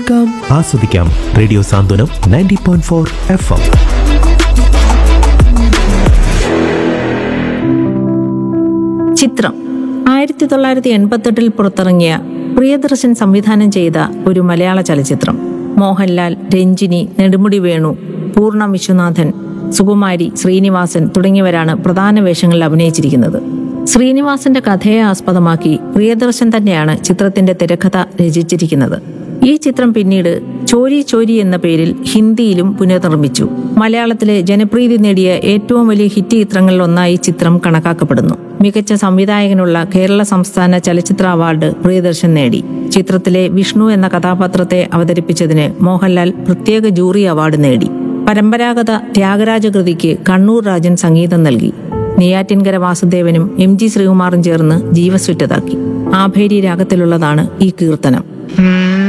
കേൾക്കാം ആസ്വദിക്കാം radio Santhwanam ninety point four F M ചിത്രം ആയിരത്തി തൊള്ളായിരത്തി എൺപത്തെട്ടിൽ പുറത്തിറങ്ങിയ പ്രിയദർശൻ സംവിധാനം ചെയ്ത ഒരു മലയാള ചലച്ചിത്രം മോഹൻലാൽ രഞ്ജിനി നെടുമുടി വേണു പൂർണ്ണ വിശ്വനാഥൻ സുകുമാരി ശ്രീനിവാസൻ തുടങ്ങിയവരാണ് പ്രധാന വേഷങ്ങളിൽ അഭിനയിച്ചിരിക്കുന്നത് ശ്രീനിവാസന്റെ കഥയെ ആസ്പദമാക്കി പ്രിയദർശൻ തന്നെയാണ് ചിത്രത്തിന്റെ തിരക്കഥ രചിച്ചിരിക്കുന്നത് ഈ ചിത്രം പിന്നീട് ചോരി ചോരി എന്ന പേരിൽ ഹിന്ദിയിലും പുനർനിർമ്മിച്ചു മലയാളത്തിലെ ജനപ്രീതി നേടിയ ഏറ്റവും വലിയ ഹിറ്റ് ചിത്രങ്ങളിൽ ഒന്നായി ചിത്രം കണക്കാക്കപ്പെടുന്നു മികച്ച സംവിധായകനുള്ള കേരള സംസ്ഥാന ചലച്ചിത്ര അവാർഡ് പ്രിയദർശൻ നേടി ചിത്രത്തിലെ വിഷ്ണു എന്ന കഥാപാത്രത്തെ അവതരിപ്പിച്ചതിന് മോഹൻലാൽ പ്രത്യേക ജൂറി അവാർഡ് നേടി പരമ്പരാഗത ത്യാഗരാജകൃതിക്ക് കണ്ണൂർ രാജൻ സംഗീതം നൽകി നെയ്യാറ്റിൻകര വാസുദേവനും എം ജി ശ്രീകുമാറും ചേർന്ന് ജീവസുറ്റതാക്കി ആഭേരി രാഗത്തിലുള്ളതാണ് ഈ കീർത്തനം